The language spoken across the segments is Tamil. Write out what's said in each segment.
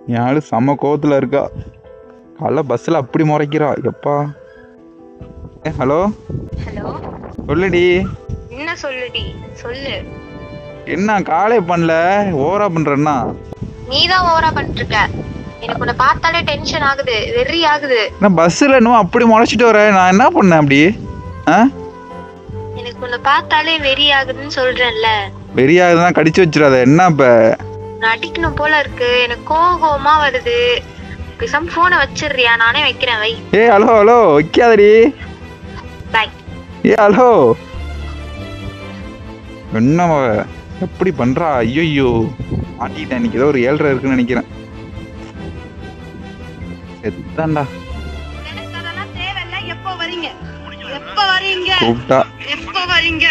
என் ஆளு செம்ம கோவத்தில் இருக்கா காலைல பஸ்ஸில் அப்படி முறைக்கிறா எப்பா ஏ ஹலோ ஹலோ சொல்லுடி என்ன சொல்லுடி சொல்லு என்ன காலே பண்ணல ஓவரா பண்றேன்னா நீ தான் ஓவரா பண்ணிட்டு இருக்க எனக்கு உன்னை பார்த்தாலே டென்ஷன் ஆகுது வெறி ஆகுது நான் பஸ்ஸில் இன்னும் அப்படி முளைச்சிட்டு வரேன் நான் என்ன பண்ணேன் அப்படி ஆ எனக்கு உன்னை பார்த்தாலே வெறி ஆகுதுன்னு சொல்றேன்ல வெறியாகுதுன்னா கடிச்சு வச்சிடாத என்ன இப்போ நான் அடிக்கணும் போல இருக்கு எனக்கு கோவம் கோவமா வருது பேசாம போனை வச்சிடுறியா நானே வைக்கிறேன் வை ஏ ஹலோ ஹலோ வைக்காதடி பாய் ஏ ஹலோ என்ன அவ எப்படி பண்றா ஐயோ மாட்டிக்கிட்டேன் இன்னைக்கு ஏதோ ஒரு ஏழ்ரை இருக்குன்னு நினைக்கிறேன் செத்தாண்டா எனக்கு அதெல்லாம் தேவையில்ல எப்போ வரீங்க எப்போ வரீங்க கூப்பிட்டா எப்போ வரீங்க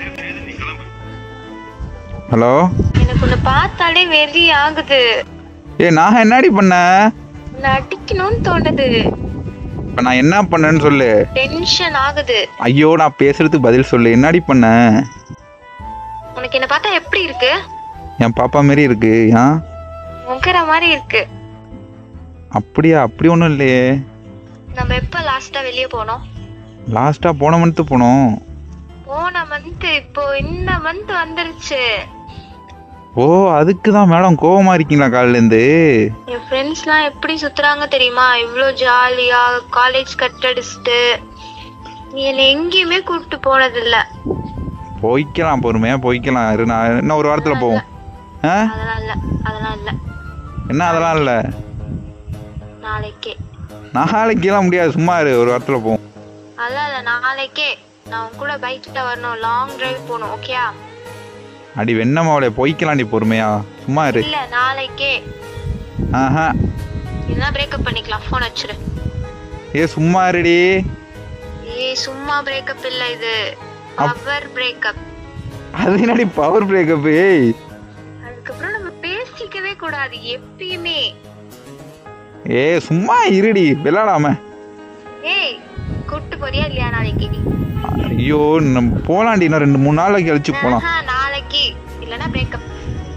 ஹலோ எனக்கு உன்னை பார்த்தாலே வெறி ஆகுது ஏ நான் என்னடி பண்ணேன் உன்னை அடிக்கணும்னு தோணுது இப்ப நான் என்ன பண்ணேன்னு சொல்லு டென்ஷன் ஆகுது ஐயோ நான் பேசுறதுக்கு பதில் சொல்லு என்னடி பண்ண உனக்கு என்ன பார்த்தா எப்படி இருக்கு என் பாப்பா மாரி இருக்கு ஆ முகர மாதிரி இருக்கு அப்படியா அப்படி ஒன்றும் இல்லையே நம்ம எப்ப லாஸ்டா வெளியே போனோம் லாஸ்டா போன மந்த்து போனோம் போன மந்த் இப்போ இந்த மந்த் வந்துருச்சு ஓ அதுக்கு தான் மேடம் கோவமா இருக்கீங்களா காலிலேருந்து என் ஃப்ரெண்ட்ஸ்லாம் எப்படி சுத்துறாங்க தெரியுமா இவ்ளோ ஜாலியா காலேஜ் கட் அடிச்சுட்டு நீ என்னை எங்கேயுமே கூப்பிட்டு போனதில்ல போய்க்கலாம் பொறுமையா போய்க்கலாம் இரு நான் இன்னும் ஒரு வாரத்தில் போவோம் ஆ அதெல்லாம் இல்ல அதெல்லாம் இல்ல என்ன அதெல்லாம் இல்லை நாளைக்கே நாளைக்கெல்லாம் முடியாது சும்மா இரு ஒரு வாரத்தில் போவோம் அதெல்லாம் இல்ல நாளைக்கே நான் உன் கூட பைக்ல வரணும் லாங் டிரைவ் போகணும் ஓகேயா அடி வெண்ணமாவளே போய்க்கலாம்டி பொறுமையா சும்மா இரு இல்ல நாளைக்கே ஆஹா இல்லைன்னா பிரேக்கப் பண்ணிக்கலாம் ஃபோன் வச்சிரு ஏ சும்மா இருடி ஏய் சும்மா பிரேக்கப் இல்ல இது பவர் பிரேக்கப் அது என்னடி பவர் பிரேக்கப் ஏய் அதுக்கப்புறம் நம்ம பேசிக்கவே கூடாது எப்பயுமே ஏ சும்மா இருடி விளாடாம ஏய் கூட்டு போறியா இல்லையா நாளைக்கு ஐயோ நம்ம போலாண்டி இன்னும் ரெண்டு மூணு நாளைக்கு கழிச்சு போலாம் ஆஹா, நாளைக்கு இல்லனா பிரேக்கப்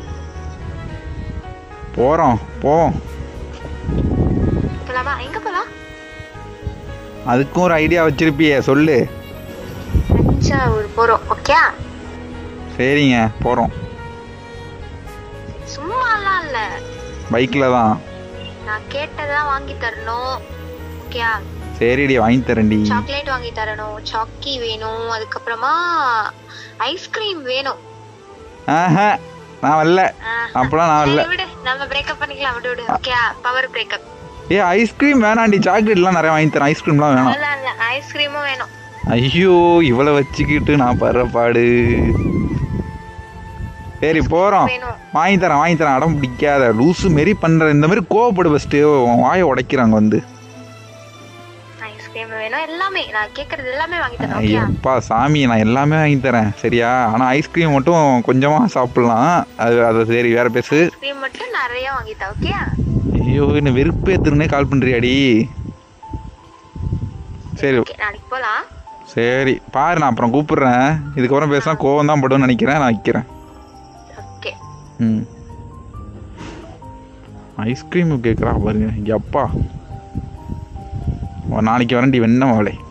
போறோம் போவோம் போலாமா எங்க போலாம் அதுக்கும் ஒரு ஐடியா வச்சிருப்பியே சொல்லு தஞ்சாவூர் போறோம் ஓகே சரிங்க போறோம் சும்மாலாம் இல்ல பைக்ல தான் நான் கேட்டதெல்லாம் வாங்கி தரணும் ஓகே சரிடி வாங்கி தரேன்டி சாக்லேட் வாங்கி தரணும் சாக்கி வேணும் அதுக்கப்புறமா ஐஸ்கிரீம் வேணும் ஆஹா நான் வரல ஆஹா. அப்பலாம் நான் வரல சரி, விடு நம்ம பிரேக்கப் பண்ணிக்கலாம் விடு விடு ஓகே பவர் பிரேக்கப் ஏ ஐஸ்கிரீம் வேணாண்டி சாக்லேட்லாம் நிறைய வாங்கி தரேன் ஐஸ்கிரீம்லாம் வேணாம் அதெல்லாம் இல்ல ஐஸ்கிரீமும் வேணும் ஐயோ இவளை வச்சுக்கிட்டு நான் படுற பாடு சரி போறோம் வேணும் வாங்கி தரேன் வாங்கி தரேன் அடம் பிடிக்காத லூசு மாரி பண்ற இந்த மாதிரி கோவப்படு ஃபஸ்ட்டு வாயை உடைக்கிறாங்க வந்து ஐஸ்கிரீம் வேணும் எல்லாமே நான் கேக்குறது எல்லாமே வாங்கி தரேன் ஓகே ஐயப்பா சாமி நான் எல்லாமே வாங்கி தரேன் சரியா ஆனால் ஐஸ்கிரீம் மட்டும் கொஞ்சமாக சாப்பிடலாம் அது அது சரி வேற பேசு ஐஸ்கிரீம் மட்டும் நிறைய வாங்கி தா ஓகே ஐயோ என்ன வெறுப்பேத்துருனே கால் பண்ணுறியாடி சரி ஓகே நாளைக்கு போலாம் சரி பாரு நான் அப்புறம் கூப்பிடுறேன் இதுக்கப்புறம் பேசினா கோவம் தான் படும்னு நினைக்கிறேன் நான் வைக்கிறேன் ஓகே ம் ஐஸ்கிரீம் கேட்குறா பாருங்க எப்பா நாளைக்கு வரேன்டி வெண்ண மகளே